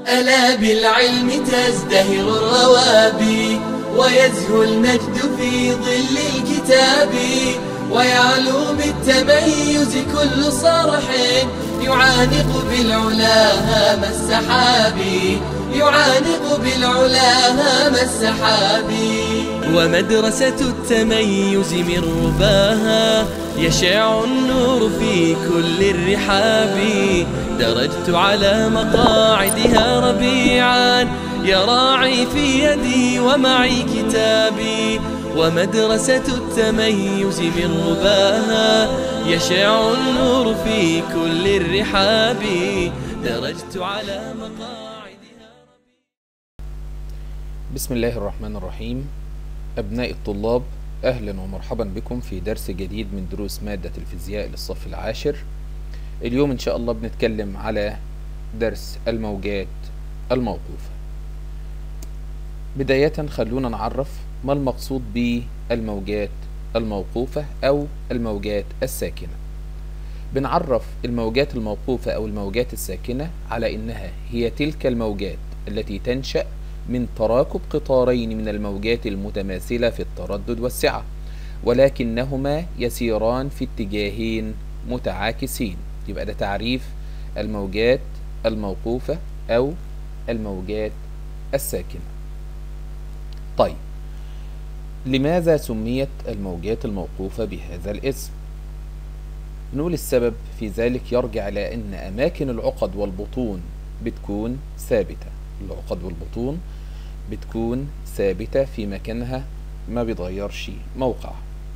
ألا بالعلم تزدهر الروابي ويزهو المجد في ظل الكتاب ويعلو بالتميز كل صرح يعانق بالعلا هام السحاب يعانق بالعلا هام السحاب ومدرسة التميز من رباها يشع النور في كل الرحاب درجت على مقاعدها ربيعا يراعي في يدي ومعي كتابي ومدرسة التميز من رباها يشع النور في كل الرحاب درجت على مقاعدها بسم الله الرحمن الرحيم أبناء الطلاب أهلا ومرحبا بكم في درس جديد من دروس مادة الفيزياء للصف العاشر اليوم إن شاء الله بنتكلم على درس الموجات الموقوفة بداية خلونا نعرف ما المقصود بالموجات الموقوفة أو الموجات الساكنة بنعرف الموجات الموقوفة أو الموجات الساكنة على إنها هي تلك الموجات التي تنشأ من تراكب قطارين من الموجات المتماثلة في التردد والسعة ولكنهما يسيران في اتجاهين متعاكسين يبقى ده تعريف الموجات الموقوفة أو الموجات الساكنة طيب لماذا سميت الموجات الموقوفة بهذا الاسم؟ نقول السبب في ذلك يرجع إلى أن أماكن العقد والبطون بتكون ثابتة العقد والبطون بتكون ثابتة في مكانها ما بيتغيرش موقع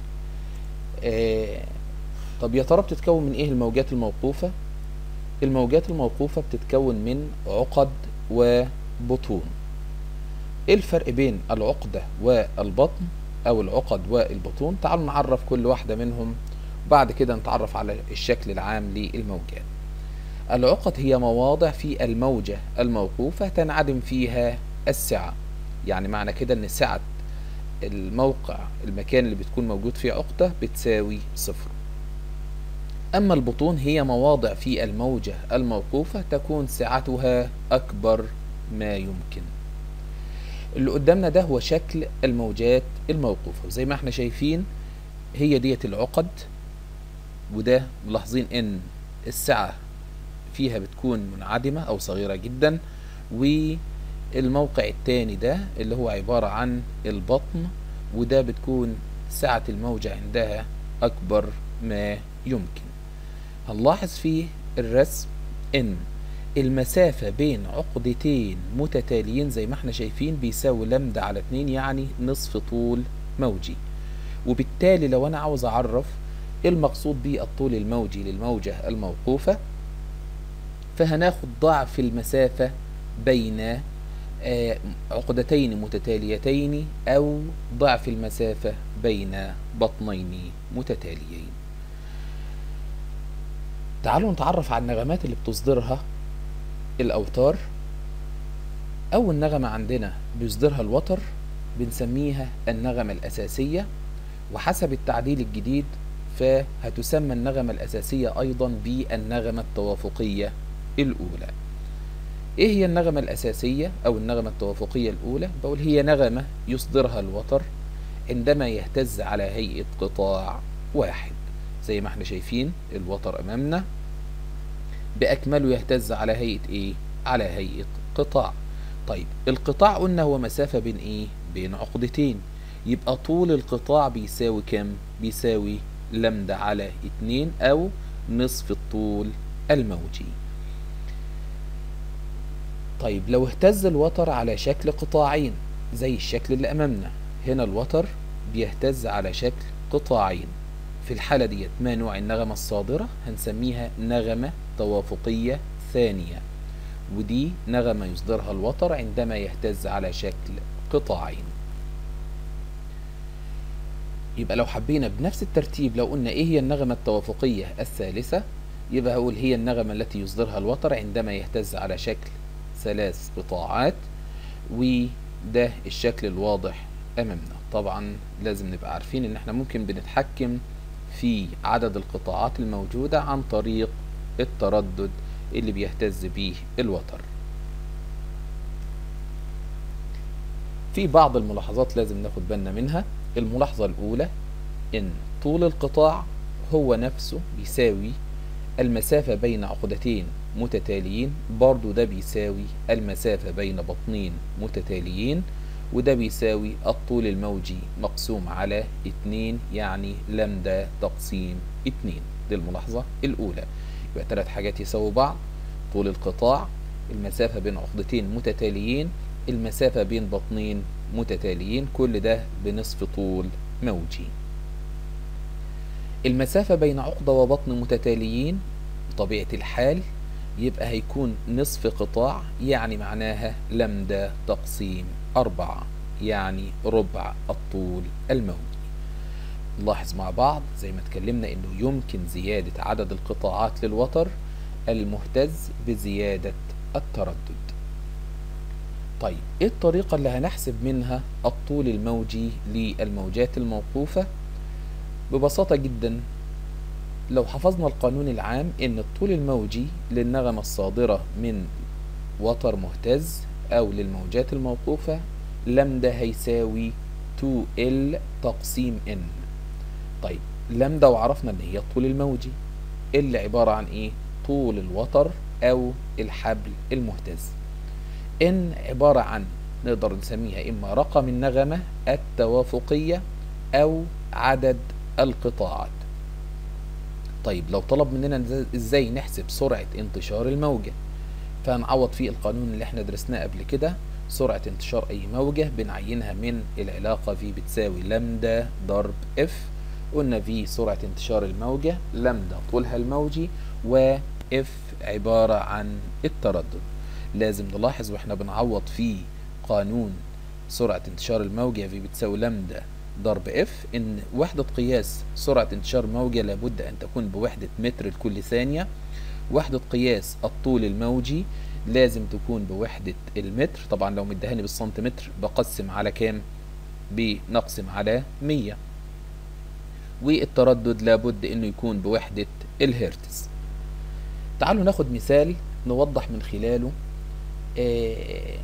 آه طب يا ترى بتتكون من ايه الموجات الموقوفة الموجات الموقوفة بتتكون من عقد وبطون ايه الفرق بين العقدة والبطن او العقد والبطون تعالوا نعرف كل واحدة منهم بعد كده نتعرف على الشكل العام للموجات العقد هي مواضع في الموجة الموقوفة تنعدم فيها السعة يعني معنى كده ان سعة الموقع المكان اللي بتكون موجود فيه عقدة بتساوي صفر أما البطون هي مواضع في الموجة الموقوفة تكون سعتها أكبر ما يمكن اللي قدامنا ده هو شكل الموجات الموقوفة وزي ما احنا شايفين هي ديت العقد وده ملاحظين ان السعة فيها بتكون منعدمة أو صغيرة جدا والموقع التاني ده اللي هو عبارة عن البطن وده بتكون سعة الموجة عندها أكبر ما يمكن هنلاحظ في الرسم إن المسافة بين عقدتين متتاليين زي ما احنا شايفين بيساوي لمدة على اتنين يعني نصف طول موجي وبالتالي لو أنا عاوز أعرف المقصود بالطول الموجي للموجة الموقوفة فهناخد ضعف المسافة بين عقدتين متتاليتين أو ضعف المسافة بين بطنين متتاليين تعالوا نتعرف على النغمات اللي بتصدرها الأوتار أول نغمة عندنا بيصدرها الوتر بنسميها النغمة الأساسية وحسب التعديل الجديد فهتسمى النغمة الأساسية أيضا بالنغمة التوافقية الأولى إيه هي النغمة الأساسية أو النغمة التوافقية الأولى؟ بقول هي نغمة يصدرها الوتر عندما يهتز على هيئة قطاع واحد زي ما احنا شايفين الوتر أمامنا بأكمله يهتز على هيئة إيه؟ على هيئة قطاع طيب القطاع قلنا هو مسافة بين إيه؟ بين عقدتين يبقى طول القطاع بيساوي كم؟ بيساوي لمدة على اتنين أو نصف الطول الموجي طيب لو اهتز الوتر على شكل قطاعين زي الشكل اللي أمامنا هنا الوتر بيهتز على شكل قطاعين في الحالة ديت ما نوع النغمة الصادرة هنسميها نغمة توافقية ثانية ودي نغمة يصدرها الوتر عندما يهتز على شكل قطاعين يبقى لو حبينا بنفس الترتيب لو قلنا ايه هي النغمة التوافقية الثالثة يبقى هقول هي النغمة التي يصدرها الوتر عندما يهتز على شكل ثلاث قطاعات وده الشكل الواضح امامنا طبعا لازم نبقى عارفين ان احنا ممكن بنتحكم في عدد القطاعات الموجودة عن طريق التردد اللي بيهتز به الوتر في بعض الملاحظات لازم ناخد بالنا منها الملاحظة الأولى إن طول القطاع هو نفسه بيساوي المسافة بين عقدتين متتاليين برضو ده بيساوي المسافة بين بطنين متتاليين وده بيساوي الطول الموجي مقسوم على اتنين يعني لمدة تقسيم اتنين دي الملاحظة الأولى يبقى ثلاث حاجات يساووا بعض طول القطاع المسافة بين عقدتين متتاليين المسافة بين بطنين متتاليين كل ده بنصف طول موجي المسافة بين عقدة وبطن متتاليين بطبيعة الحال يبقى هيكون نصف قطاع يعني معناها لمدة تقسيم أربعة يعني ربع الطول الموجي نلاحظ مع بعض زي ما اتكلمنا انه يمكن زيادة عدد القطاعات للوتر المهتز بزيادة التردد طيب ايه الطريقة اللي هنحسب منها الطول الموجي للموجات الموقوفة ببساطة جدا لو حفظنا القانون العام ان الطول الموجي للنغمة الصادرة من وتر مهتز او للموجات الموقوفة لمدة هيساوي 2L تقسيم N طيب لمدة وعرفنا ان هي الطول الموجي اللي عبارة عن ايه طول الوتر او الحبل المهتز ان عبارة عن نقدر نسميها اما رقم النغمة التوافقية او عدد القطاعات طيب لو طلب مننا ازاي نحسب سرعة انتشار الموجة فهنعوض فيه القانون اللي احنا درسناه قبل كده سرعة انتشار اي موجة بنعينها من العلاقة في بتساوي لمدة ضرب اف قلنا في سرعة انتشار الموجة لمدة طولها الموجي و اف عبارة عن التردد لازم نلاحظ واحنا بنعوض في قانون سرعة انتشار الموجة في بتساوي لمدة ضرب اف ان وحدة قياس سرعة انتشار موجة لابد ان تكون بوحدة متر لكل ثانية وحدة قياس الطول الموجي لازم تكون بوحدة المتر طبعا لو مدهاني بالسنتيمتر بقسم على كام بنقسم على مية والتردد لابد انه يكون بوحدة الهرتز تعالوا ناخد مثال نوضح من خلاله آه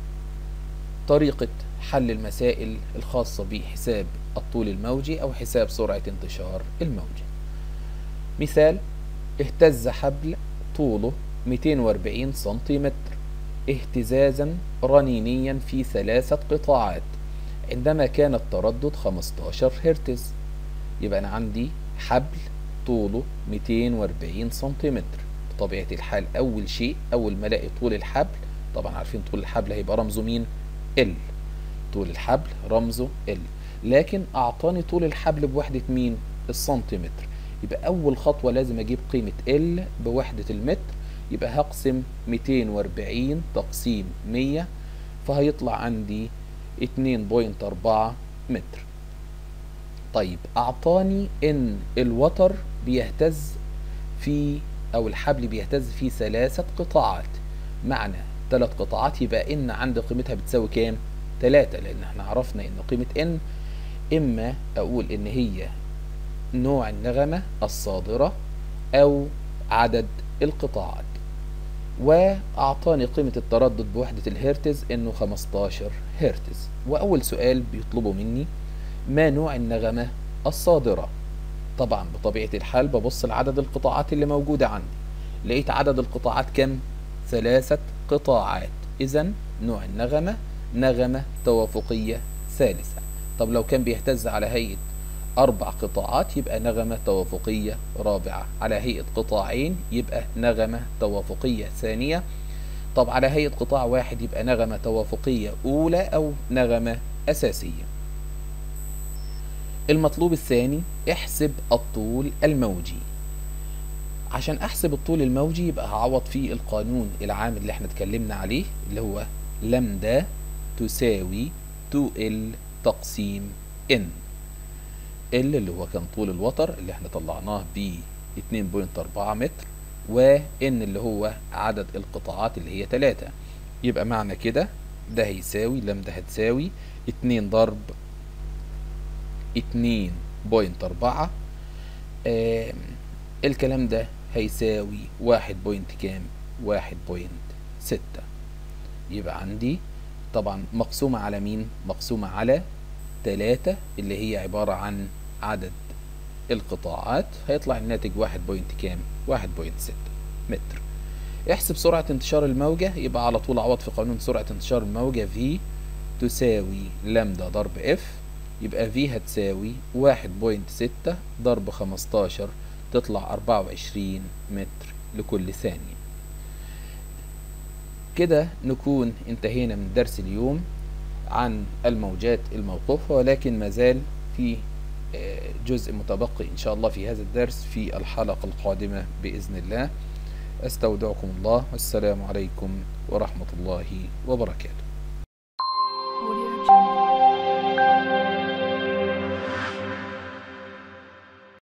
طريقة حل المسائل الخاصة بحساب الطول الموجي أو حساب سرعة انتشار الموجة مثال اهتز حبل طوله 240 سنتيمتر اهتزازا رنينيا في ثلاثة قطاعات عندما كان التردد 15 هرتز يبقى أنا عندي حبل طوله 240 سنتيمتر بطبيعة الحال أول شيء أول ما ألاقي طول الحبل طبعا عارفين طول الحبل هيبقى رمزه مين؟ L طول الحبل رمزه L لكن أعطاني طول الحبل بوحدة مين؟ السنتيمتر يبقى أول خطوة لازم أجيب قيمة L بوحدة المتر يبقى هقسم 240 تقسيم 100 فهيطلع عندي 2.4 متر طيب أعطاني إن الوتر بيهتز في أو الحبل بيهتز في ثلاثة قطاعات معنى ثلاث قطاعات يبقى إن عند قيمتها بتساوي كام؟ ثلاثة لأن احنا عرفنا إن قيمة إن إما أقول إن هي نوع النغمة الصادرة أو عدد القطاعات وأعطاني قيمة التردد بوحدة الهرتز إنه 15 هرتز وأول سؤال بيطلبه مني ما نوع النغمة الصادرة طبعا بطبيعة الحال ببص لعدد القطاعات اللي موجودة عندي لقيت عدد القطاعات كم؟ ثلاثة قطاعات إذا نوع النغمة نغمة توافقية ثالثة طب لو كان بيهتز على هيئة أربع قطاعات يبقى نغمة توافقية رابعة على هيئة قطاعين يبقى نغمة توافقية ثانية طب على هيئة قطاع واحد يبقى نغمة توافقية أولى أو نغمة أساسية المطلوب الثاني احسب الطول الموجي عشان احسب الطول الموجي يبقى هعوض فيه القانون العام اللي احنا اتكلمنا عليه اللي هو لمدا تساوي 2L تقسيم N L اللي هو كان طول الوتر اللي احنا طلعناه ب 2.4 متر و N اللي هو عدد القطاعات اللي هي 3 يبقى معنى كده ده هيساوي لمدا هتساوي 2 ضرب 2.4 آه الكلام ده هيساوي واحد بوينت كام واحد بوينت ستة يبقى عندي طبعا مقسومة على مين مقسومة على تلاتة اللي هي عبارة عن عدد القطاعات هيطلع الناتج واحد بوينت كام واحد بوينت ستة متر احسب سرعة انتشار الموجة يبقى على طول عوض في قانون سرعة انتشار الموجة V تساوي لامدا ضرب F يبقى V هتساوي واحد بوينت ستة ضرب خمستاشر تطلع أربعة وعشرين متر لكل ثانية كده نكون انتهينا من درس اليوم عن الموجات الموقوفة ولكن مازال في جزء متبقي إن شاء الله في هذا الدرس في الحلقة القادمة بإذن الله أستودعكم الله والسلام عليكم ورحمة الله وبركاته